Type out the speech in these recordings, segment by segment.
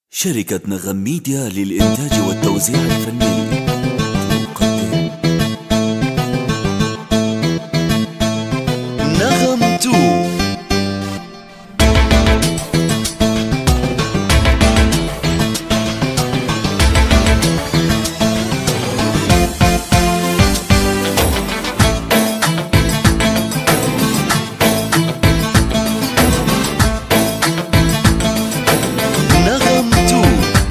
شركة نغم ميديا للإنتاج والتوزيع الفني تقدم نغم تو نغم تو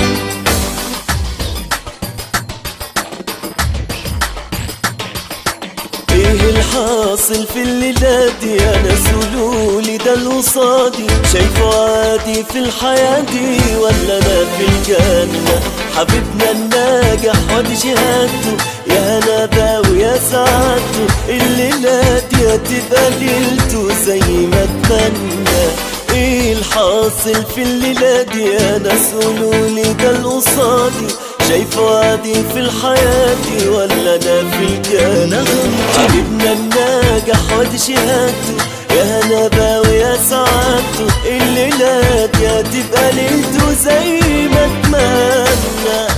ايه الحاصل في الليلة دي انا سلولي ده الوصادي شايفه عادي في الحياة دي ولا انا في الجنة حبيبنا الناجح وادي شهادته يا هنا بقى ويا سعادته الليلة دي هتبقى ليلته زي ما اتمنى ايه الحاصل في الليلة دي انا سلولي ده القصادي شايفه عادي في الحياة دي ولا انا في الجنة حبيبنا الناجح وادي شهادته يا هنا بقى ويا سعادته الليلة دي هتبقى ليلته زي ما اتمنى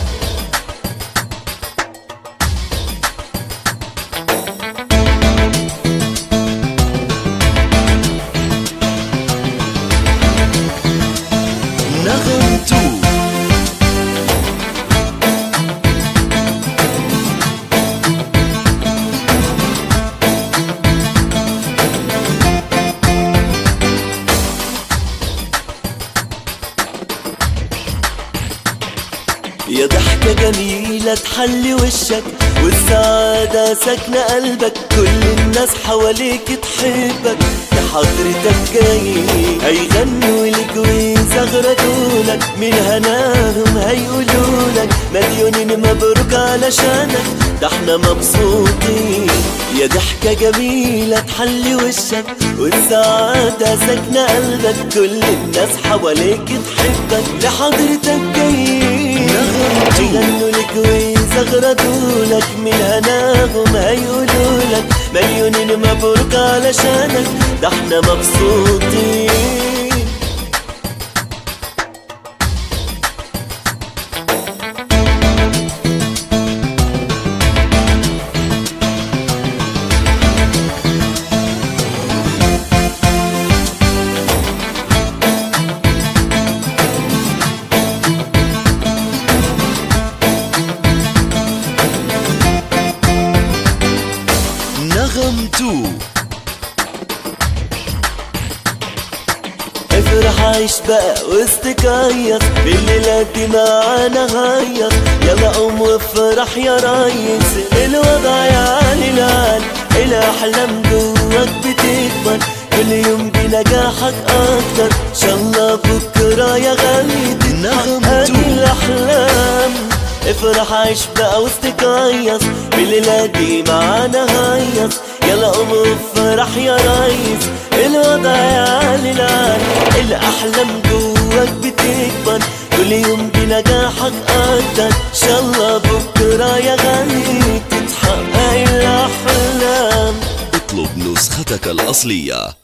نغم تو يا ضحكة جميلة تحلي وشك والسعادة ساكنة قلبك كل الناس حواليك تحبك يا حضرتك جاي هيغنوا لك ويزغرطوا لك من هناهم هيقولوا لك مليونين مبروك علشانك ده احنا مبسوطين يا ضحكة جميلة تحلي وشك والسعادة ساكنة قلبك كل الناس حواليك تحبك لحضرتك جايين يغنوا لك ويزغرطوا لك من هناهم هيقولوا لك مليونين مبروك علشانك ده احنا مبسوطين نغم تو افرح عيش بقى واستكيف بالليلة دي معانا هيص يلا قوم وافرح يا ريس الوضع يعلي العال الاحلام جواك بتكبر كل يوم بنجاحك اكتر ان شاء الله بكره يا غالي نغم تتحقق تو. الاحلام افرح عيش بقى واستكيف بالليلة دي معانا هيص يلا قوم وافرح يا ريس الوضع يعلي العال الاحلام جواك بتكبر كل يوم بنجاحك اكتر ان شاء الله بكره يا غالي تتحقق الاحلام اطلب نسختك الأصلية